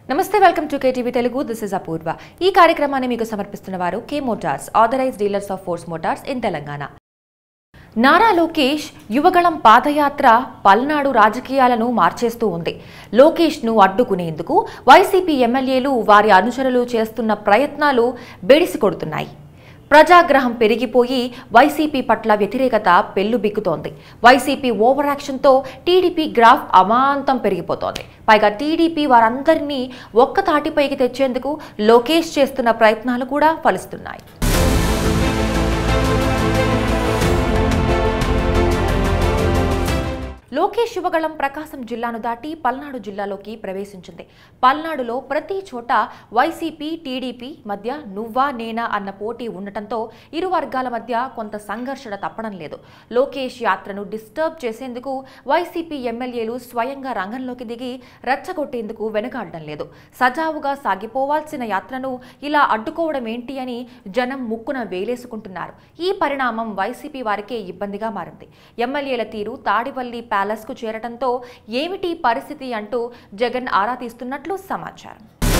నమస్తే welcome to KTV Telugu this is Apoorva ఈ కార్యక్రమాన్ని మీకు సమర్పిస్తున్న వారు K Motors authorize dealers of Force Motors in Telangana Nara Lokesh Yuvagalam పాదయాత్ర పల్నాడు రాజకీయాలను మార్చేస్తూ ఉంది లోకేష్ను అడ్డుకునేందుకు వైసీపీ ఎమ్మెల్యేలు వారి అనుచరులు చేస్తున్న ప్రయత్నాలు బెడిసి కొడుతున్నాయి ప్రజాగ్రహం పెరిగిపోయి వైసీపీ పట్ల వ్యతిరేకత పెల్లుబిక్కుతోంది వైసీపీ ఓవర్ యాక్షన్తో టీడీపీ గ్రాఫ్ అమాంతం పెరిగిపోతోంది పైగా టీడీపీ వారందరినీ ఒక్క తాటిపైకి తెచ్చేందుకు లోకేష్ చేస్తున్న ప్రయత్నాలు కూడా ఫలిస్తున్నాయి లోకేష్ యువగళం ప్రకాశం జిల్లాను దాటి పల్నాడు జిల్లాలోకి ప్రవేశించింది పల్నాడులో ప్రతి చోట వైసీపీ టీడీపీ మధ్య నువ్వా నేనా అన్న పోటీ ఉండటంతో ఇరు వర్గాల మధ్య కొంత సంఘర్షణ తప్పడం లేదు లోకేష్ యాత్రను డిస్టర్బ్ చేసేందుకు వైసీపీ ఎమ్మెల్యేలు స్వయంగా రంగంలోకి దిగి రెచ్చగొట్టేందుకు వెనుకాడడం లేదు సజావుగా సాగిపోవాల్సిన యాత్రను ఇలా అడ్డుకోవడం ఏంటి అని జనం ముక్కున వేలేసుకుంటున్నారు ఈ పరిణామం వైసీపీ వారికే ఇబ్బందిగా మారింది ఎమ్మెల్యేల తీరు తాడిపల్లి ప్యాలెస్కు చేరటంతో ఏమిటి పరిస్థితి అంటూ జగన్ ఆరా తీస్తున్నట్లు సమాచారం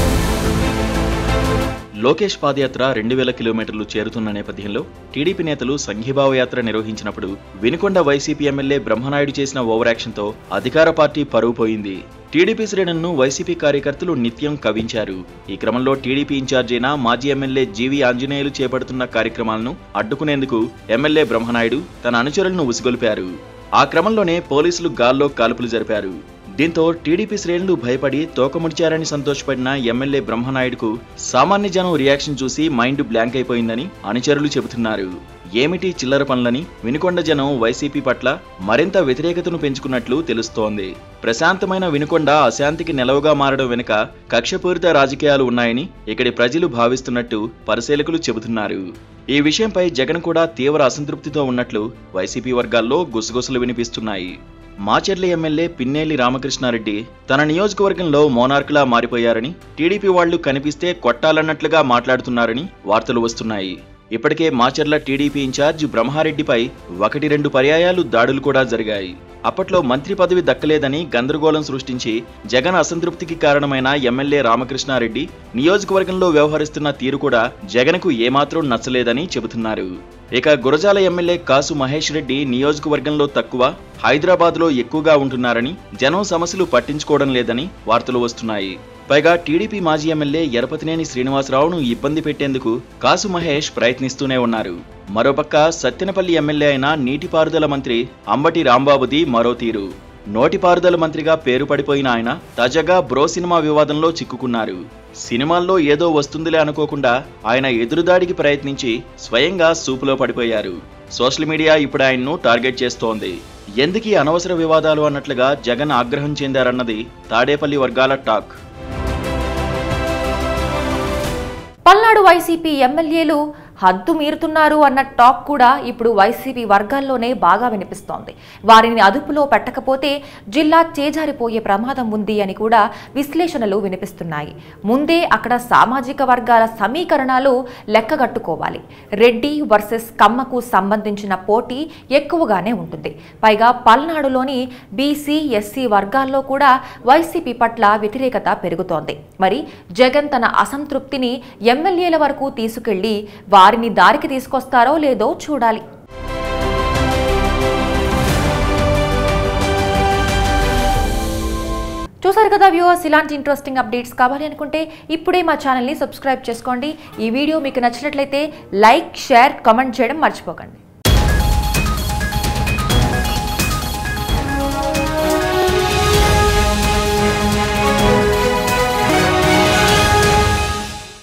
లోకేష్ పాదయాత్ర రెండు వేల కిలోమీటర్లు చేరుతున్న నేపథ్యంలో టీడీపీ నేతలు సంఘీభావ యాత్ర నిర్వహించినప్పుడు వినుకొండ వైసీపీ ఎమ్మెల్యే బ్రహ్మనాయుడు చేసిన ఓవర్ యాక్షన్తో అధికార పార్టీ పరువు పోయింది టీడీపీ శ్రేణులను వైసీపీ కార్యకర్తలు నిత్యం కవించారు ఈ క్రమంలో టీడీపీ ఇన్ఛార్జ్ అయిన మాజీ ఎమ్మెల్యే జీవి ఆంజనేయులు చేపడుతున్న కార్యక్రమాలను అడ్డుకునేందుకు ఎమ్మెల్యే బ్రహ్మనాయుడు తన అనుచరులను ఉసిగొల్పారు ఆ క్రమంలోనే పోలీసులు గాల్లో కాల్పులు జరిపారు దీంతో టీడీపీ శ్రేణులు భయపడి తోకముడిచారని సంతోషపడిన ఎమ్మెల్యే బ్రహ్మనాయుడుకు సామాన్య జనం రియాక్షన్ చూసి మైండ్ బ్లాంక్ అయిపోయిందని అనుచరులు చెబుతున్నారు ఏమిటి చిల్లర పనులని వినుకొండ జనం వైసీపీ పట్ల మరింత వ్యతిరేకతను పెంచుకున్నట్లు తెలుస్తోంది ప్రశాంతమైన వినుకొండ అశాంతికి నెలవుగా మారడం వెనుక కక్షపూరిత రాజకీయాలు ఉన్నాయని ఇక్కడి ప్రజలు భావిస్తున్నట్టు పరిశీలకులు చెబుతున్నారు ఈ విషయంపై జగన్ కూడా తీవ్ర అసంతృప్తితో ఉన్నట్లు వైసీపీ వర్గాల్లో గుసగుసలు వినిపిస్తున్నాయి మాచర్ల ఎమ్మెల్యే పిన్నేలి రామకృష్ణారెడ్డి తన నియోజకవర్గంలో మోనార్క్లా మారిపోయారని టీడీపీ వాళ్లు కనిపిస్తే కొట్టాలన్నట్లుగా మాట్లాడుతున్నారని వార్తలు వస్తున్నాయి ఇప్పటికే మాచర్ల టీడీపీ ఇన్ఛార్జ్ బ్రహ్మారెడ్డిపై ఒకటి రెండు పర్యాయాలు దాడులు కూడా జరిగాయి అప్పట్లో మంత్రి పదవి దక్కలేదని గందరగోళం సృష్టించి జగన్ అసంతృప్తికి కారణమైన ఎమ్మెల్యే రామకృష్ణారెడ్డి నియోజకవర్గంలో వ్యవహరిస్తున్న తీరు కూడా జగన్కు ఏమాత్రం నచ్చలేదని చెబుతున్నారు ఇక గురజాల ఎమ్మెల్యే కాసు మహేష్ రెడ్డి నియోజకవర్గంలో తక్కువ హైదరాబాద్లో ఎక్కువగా ఉంటున్నారని జనం సమస్యలు పట్టించుకోవడం లేదని వార్తలు వస్తున్నాయి పైగా టీడీపీ మాజీ ఎమ్మెల్యే ఎరపతినేని శ్రీనివాసరావును ఇబ్బంది పెట్టేందుకు కాసు మహేష్ ప్రయత్నిస్తూనే ఉన్నారు మరోపక్క సత్తెనపల్లి ఎమ్మెల్యే అయిన నీటిపారుదల మంత్రి అంబటి రాంబాబుది మరో తీరు నోటిపారుదల మంత్రిగా పేరు పడిపోయిన ఆయన తాజాగా బ్రో సినిమా వివాదంలో చిక్కుకున్నారు సినిమాల్లో ఏదో వస్తుందిలే అనుకోకుండా ఆయన ఎదురుదాడికి ప్రయత్నించి స్వయంగా సూపులో పడిపోయారు సోషల్ మీడియా ఇప్పుడు ఆయన్ను టార్గెట్ చేస్తోంది ఎందుకీ అనవసర వివాదాలు అన్నట్లుగా జగన్ ఆగ్రహం చెందారన్నది తాడేపల్లి వర్గాల టాక్ పల్నాడు వైసీపీ ఎమ్మెల్యేలు హద్దు మీరుతున్నారు అన్న టాక్ కూడా ఇప్పుడు వైసీపీ వర్గాల్లోనే బాగా వినిపిస్తోంది వారిని అదుపులో పెట్టకపోతే జిల్లా చేజారిపోయే ప్రమాదం ఉంది అని కూడా విశ్లేషణలు వినిపిస్తున్నాయి ముందే అక్కడ సామాజిక వర్గాల సమీకరణాలు లెక్కగట్టుకోవాలి రెడ్డి వర్సెస్ కమ్మకు సంబంధించిన పోటీ ఎక్కువగానే ఉంటుంది పైగా పల్నాడులోని బీసీ ఎస్సీ వర్గాల్లో కూడా వైసీపీ పట్ల వ్యతిరేకత పెరుగుతోంది మరి జగన్ తన అసంతృప్తిని ఎమ్మెల్యేల వరకు తీసుకెళ్లి వారిని దారికి తీసుకొస్తారో లేదో చూడాలి చూసారు కదా వ్యూవర్స్ ఇలాంటి ఇంట్రెస్టింగ్ అప్డేట్స్ కావాలి అనుకుంటే ఇప్పుడే మా ఛానల్ని సబ్స్క్రైబ్ చేసుకోండి ఈ వీడియో మీకు నచ్చినట్లయితే లైక్ షేర్ కామెంట్ చేయడం మర్చిపోకండి